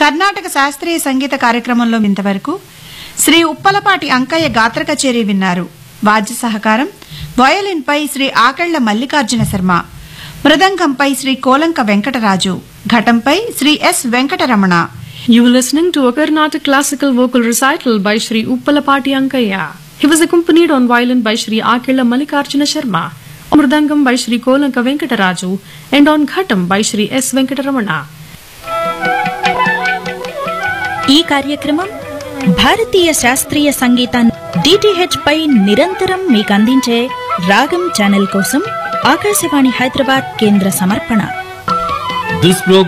కర్ణాటక శాస్త్రీయ సంగీత కార్యక్రమంలో ఇంతవరకు శ్రీ ఉప్పలపాటి అంకయ్య గాత్ర కచేరీ విన్నారు వాద్య సహకారం వయోలిన్పై శ్రీ ఆకళ్ల మల్లికార్జున శర్మ మృదంగంపై శ్రీ కోలంక వెంకటరాజు ఘటంపై Sri S Venkataramana You were listening to a Carnatic classical vocal recital by Sri Uppalapati Ankaya. He was accompanied on violin by Sri Akila Mallikarjuna Sharma, on mridangam by Sri Kolanka Venkataraju, and on ghatam by Sri S. Venkataramana. ఈ కార్యక్రమం భారతీయ శాస్త్రీయ సంగీతాన్ని DTH పై నిరంతరం మీకు అందించే రాగం channel కోసం ఆకాశవాణి హైదరాబాద్ కేంద్ర సమర్పణ This program